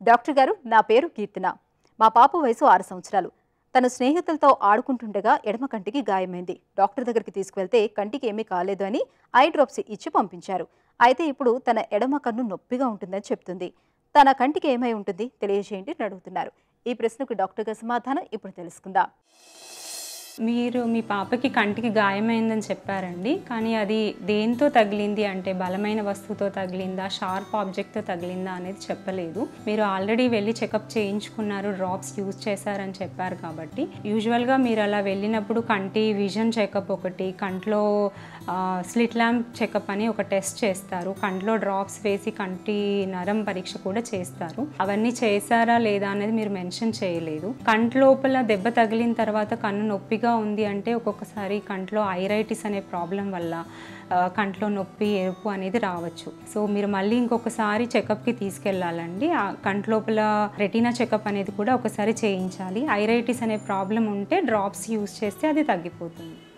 doctor గారు నా పేరు కీర్తన మా పాప వయసు ఆరు సంవత్సరాలు తన స్నేహితులతో ఆడుకుంటుండగా ఎడమ కంటికి గాయమైంది డాక్టర్ దగ్గరికి తీసుకువెళ్తే కంటికి ఏమీ కాలేదు అని ఐ డ్రాప్స్ ఇచ్చి పంపించారు అయితే ఇప్పుడు తన ఎడమ కన్ను నొప్పిగా ఉంటుందని చెప్తుంది తన కంటికి ఏమై ఉంటుంది తెలియజేయండి అని అడుగుతున్నారు ఈ ప్రశ్నకు డాక్టర్ గారి సమాధానం ఇప్పుడు తెలుసుకుందాం మీరు మీ పాపకి కంటికి గాయమైందని చెప్పారండి కానీ అది దేంతో తగిలింది అంటే బలమైన వస్తువుతో తగిలిందా షార్ప్ ఆబ్జెక్ట్తో తగిలిందా అనేది చెప్పలేదు మీరు ఆల్రెడీ వెళ్ళి చెకప్ చేయించుకున్నారు డ్రాప్స్ యూజ్ చేశారని చెప్పారు కాబట్టి యూజువల్గా మీరు అలా వెళ్ళినప్పుడు కంటి విజన్ చెకప్ ఒకటి కంట్లో స్లిట్ ల్యాంప్ చెకప్ అని ఒక టెస్ట్ చేస్తారు కంట్లో డ్రాప్స్ వేసి కంటి నరం పరీక్ష కూడా చేస్తారు అవన్నీ చేశారా లేదా అనేది మీరు మెన్షన్ చేయలేదు కంట్లోపల దెబ్బ తగిలిన తర్వాత కన్ను నొప్పిగా ఉంది అంటే ఒక్కొక్కసారి కంట్లో ఐరైటిస్ అనే ప్రాబ్లం వల్ల ఆ, కంట్లో నొప్పి ఎరుపు అనేది రావచ్చు సో మీరు మళ్ళీ ఇంకొకసారి చెకప్కి తీసుకెళ్ళాలండి ఆ కంట్లోపల రెటీనా చెకప్ అనేది కూడా ఒకసారి చేయించాలి ఐరైటిస్ అనే ప్రాబ్లం ఉంటే డ్రాప్స్ యూస్ చేస్తే అది తగ్గిపోతుంది